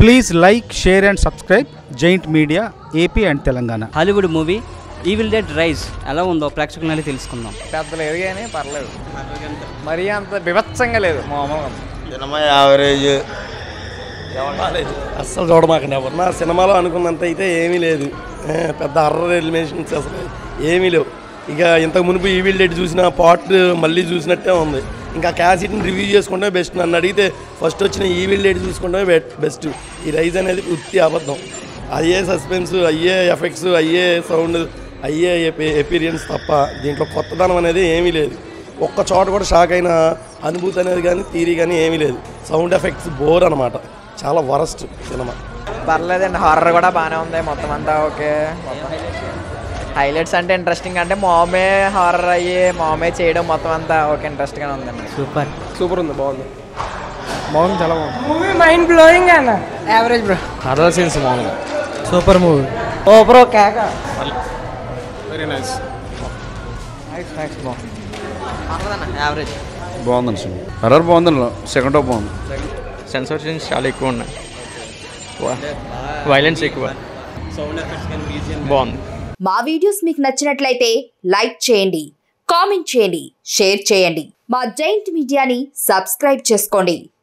Please like share and subscribe Giant Media AP and Telangana Hollywood movie Evil Dead Rise ఎలా ఉందో ప్రేక్షకులని తెలుసుకుందాం పెద్ద లేదు కానీ పర్లేదు మరీ అంత బిభత్సంగా లేదు మామూలుగా ఉంది. సినిమా యావరేజ్ అస్సలు చూడమాకండి ఎవరు నా సినిమాలో అనుకున్నంత అయితే ఏమీ లేదు ఏ, పెద్ద హర్రర్ ఎలిమినేషన్స్ అసలు ఏమీ లేవు ఇక ఇంతకు మునుపు ఈవిల్ డేట్ చూసిన పార్ట్ మళ్ళీ చూసినట్టే ఉంది ఇంకా క్యాసెట్ని రివ్యూ చేసుకుంటే బెస్ట్ నన్ను అడిగితే ఫస్ట్ వచ్చిన ఈవిల్ డేట్ చూసుకుంటే బెస్ట్ ఈ రైజ్ అనేది వృత్తి అబద్ధం అయ్యే సస్పెన్స్ అయ్యే ఎఫెక్ట్స్ అయ్యే సౌండ్ అయ్యే ఎపీరియన్స్ తప్ప దీంట్లో కొత్తదనం అనేది ఏమీ లేదు ఒక్క చోట కూడా షాక్ అయిన అనుభూతి అనేది కానీ థీరీ కానీ ఏమీ లేదు సౌండ్ ఎఫెక్ట్స్ బోర్ అనమాట చాలా వరస్ట్ సినిమా పర్లేదండి హారర్ కూడా బాగానే ఉంది మొత్తం అంతా ఓకే మొత్తం హైలైట్స్ అంటే ఇంట్రెస్టింగ్ అంటే మామే హారర్ అయ్యి మామే చేయడం మొత్తం అంతా ఓకే ఇంట్రెస్ట్గానే ఉందండి సూపర్ సూపర్ ఉంది బాగుంది బాగుంది చాలా బాగుంది మూవీ మైండ్ బ్లోయింగ్ అన్న యావరేజ్ బ్రో హర్రర్ సీన్స్ బాగుంది సూపర్ మూవీ ఓ బ్రో కేక యావరేజ్ బాగుందండి సినిమా హర్రర్ బాగుందండి సెకండ్ హాఫ్ బాగుంది సెన్సార్ సీన్స్ చాలా ఎక్కువ ఉన్నాయి వైలెన్స్ ఎక్కువ బాగుంది మా వీడియోస్ మీకు నచ్చినట్లయితే లైక్ చేయండి కామెంట్ చేయండి షేర్ చేయండి మా జైంట్ మీడియాని సబ్స్క్రైబ్ చేసుకోండి